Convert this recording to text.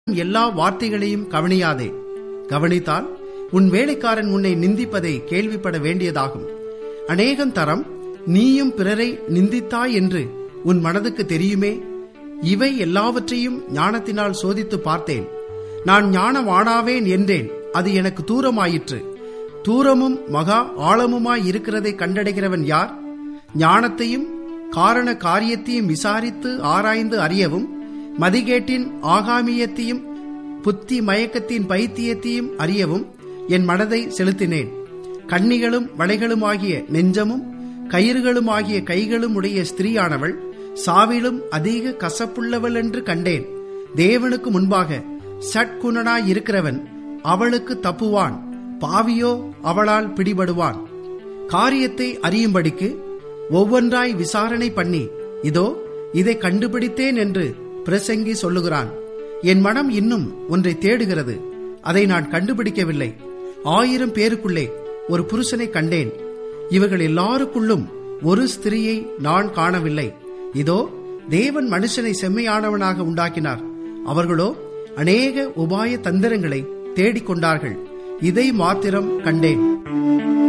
எல்லா வார்த்தைகளையும் கவனியாதே கவனித்தால் உன் வேலைக்காரன் உன்னை நிந்திப்பதை கேள்விப்பட வேண்டியதாகும் அநேகம் தரம் நீயும் பிறரை நிந்தித்தாய் என்று உன் மனதுக்கு தெரியுமே இவை எல்லாவற்றையும் ஞானத்தினால் சோதித்து பார்த்தேன் நான் ஞானவானாவேன் என்றேன் அது எனக்கு தூரமாயிற்று தூரமும் மகா ஆழமுமாய் இருக்கிறதை கண்டடைகிறவன் யார் ஞானத்தையும் காரண காரியத்தையும் விசாரித்து ஆராய்ந்து அறியவும் மதிகேட்டின் ஆகாமியத்தையும் புத்தி மயக்கத்தின் பைத்தியத்தையும் அறியவும் என் மனதை செலுத்தினேன் கண்ணிகளும் வளைகளுமாகிய நெஞ்சமும் கயிறுகளுமாகிய கைகளும் உடைய ஸ்திரீயானவள் சாவிலும் அதிக கசப்புள்ளவள் என்று கண்டேன் தேவனுக்கு முன்பாக சட்குணனாய் இருக்கிறவன் அவளுக்கு தப்புவான் பாவியோ அவளால் பிடிபடுவான் காரியத்தை அறியும்படிக்கு ஒவ்வொன்றாய் விசாரணை பண்ணி இதோ இதை கண்டுபிடித்தேன் என்று பிரசங்கி சொல்லுகிறான் என் மனம் இன்னும் ஒன்றை தேடுகிறது அதை நான் கண்டுபிடிக்கவில்லை ஆயிரம் பேருக்குள்ளே ஒரு புருஷனை கண்டேன் இவர்கள் எல்லாருக்குள்ளும் ஒரு ஸ்திரியை நான் காணவில்லை இதோ தேவன் மனுஷனை செம்மையானவனாக உண்டாக்கினார் அவர்களோ அநேக உபாய தந்திரங்களை தேடிக்கொண்டார்கள் இதை மாத்திரம் கண்டேன்